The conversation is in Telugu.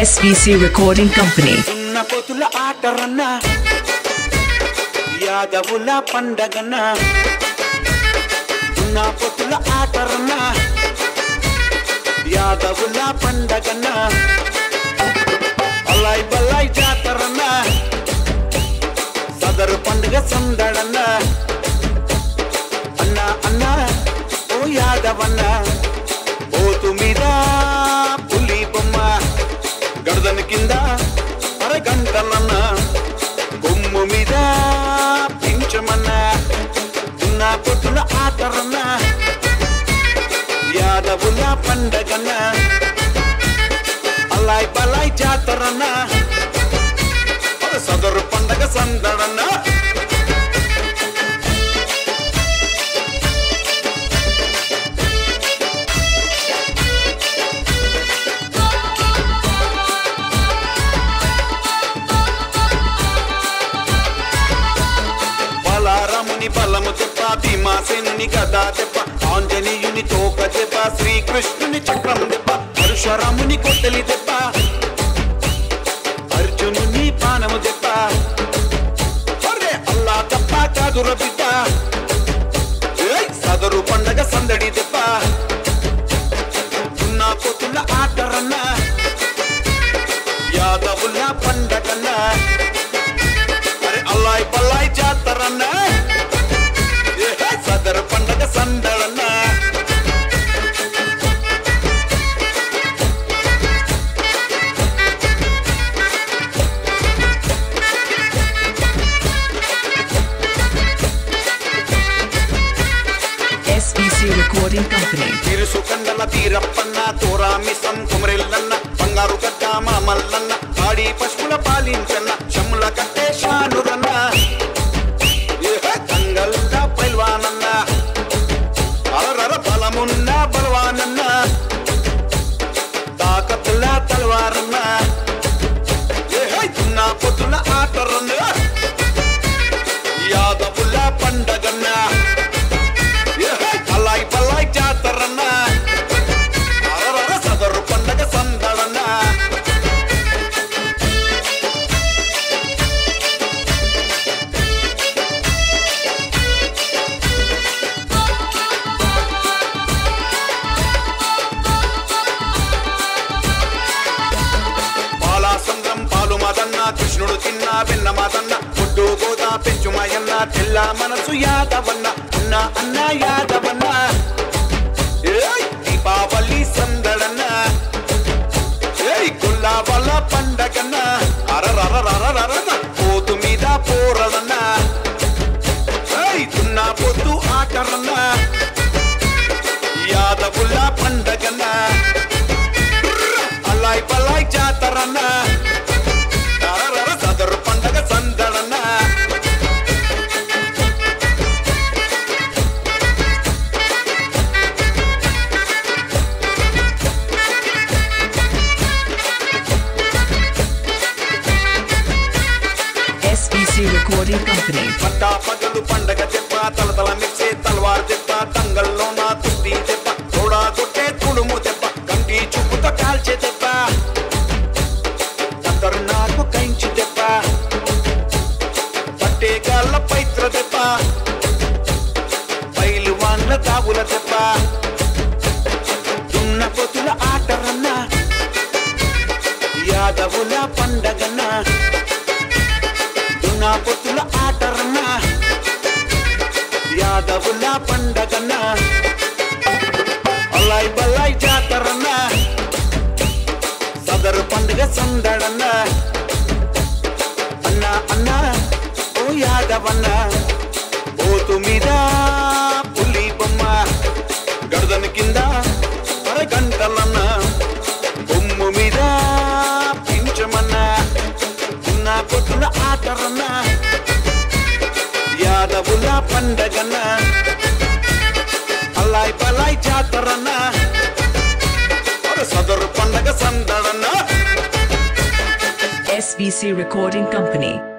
SBC Recording Company. ఉన్న పొతుల ఆటరన్న యాదవుల పండగన ఉన్న పొతుల ఆటరన్న యాదవుల పండగన అల్లాయ్ బల్లాయ్ జాతరన్న సదరు పండుగ సందడన్న అన్న అన్న ఓ యాదవన్న ఓతు మీద పులి బొమ్మ గడదని కింద అరగంటలన్న కొమ్ము మీద పించమన్న ఉన్న పొట్టుల ఆటరన్న యాదవుల పండగన్న అల్లాయ్ బలాయ్ జాతరన్న సదరు పండగ సందడన్న బలారముని బలము తెప్ప భీమాసేనుని గదా తెప్ప ఆంజనేయుని తోక తెప్ప శ్రీకృష్ణుని చక్రం తెప్ప పరశురాముని కొట్టలి తెప్ప అర్జునుని పానము తెప్ప అరే అల్లా తప్ప కాదుర బిడ్డ ఏయ్, సదరు పండగ సందడి తెప్ప ఉన్న పొత్తుల ఆటరన్న యాదవుల పండగన్న అరే అల్లాయ్ పల్లాయ్ జాతరన్న ఏ సదరు పండగ సందడన్న SBC Recording Company. తిరుసు కండల తీరప్పన్న తోరామిసం కుమరెల్లన్న బంగారు గడ్డ మల్లన్న పాడి పశువుల పాలించన్న శముల కట్టే షానురన్న ఏహే తంగల్లా పైల్వానన్న అరరర బలమున్న బలవానన్న తాకతుల తలవారన్న ఏహే దున్న పొద్దున ఆటరన్న యాదవుల పండగన్న ఏహే అల్లాయ్ పల్లాయ్ జాతరన్న అరరర సదరు పండగ సందడన్న బాలాసంద్రం పాలు మదన్న కృష్ణుడు తిన్న వెన్న మదన్న ముడ్డు గోదా పెంచుమయన్న తెల్ల మనసు యాదవన్న అన్న అన్న యాదవన్న ఏయ్ దీపావళి సందడన్న ఏయ్ గుల్లా వల్ల పండగన్న అరరరరరరన పోతు మీద పోరడన్న ఏయ్ దున్న పొద్దు ఆటరన్న యాదవుల పండగన్న అల్లాయ్ పల్లాయ్ జాతరన్న అరరర సదరు పండగ సందడన్న SBC Recording Company. పట్టా పగలు పండగ దెబ్బ తలతల మెచ్చే తలవారు దెబ్బ తంగల్లో నా తుస్తి దెబ్బ తోడా కొట్టే తుడుము దెబ్బ కంటి చూపుతో కాల్చే దెబ్బ అందరు నాకు కైంచి దెబ్బ పట్టే గాళ్ళ పైత్ర దెబ్బ బయలు వాన్ల తావుల దెబ్బ దున్న పొతుల ఆటరన్న యాదవుల పండగన్న దున్నా పొత్తుల ఆటరన్న యాదవుల పండగన్న అల్లాయ్ బల్లాయ్ జాతరన్న సదరు పండుగ సందడన్న అన్న అన్న ఓ యాదవన్న ఓతు మీద పులి బొమ్మ గడదని కింద అరగంటలన్న బొమ్ము మీద పించమన్న ఉన్న పొట్టుల ఆటరన్న యాదవుల పండగన్న అల్లాయ్ బలాయ్ జాతరన్న సదరు పండగ సందడన్న SBC Recording Company.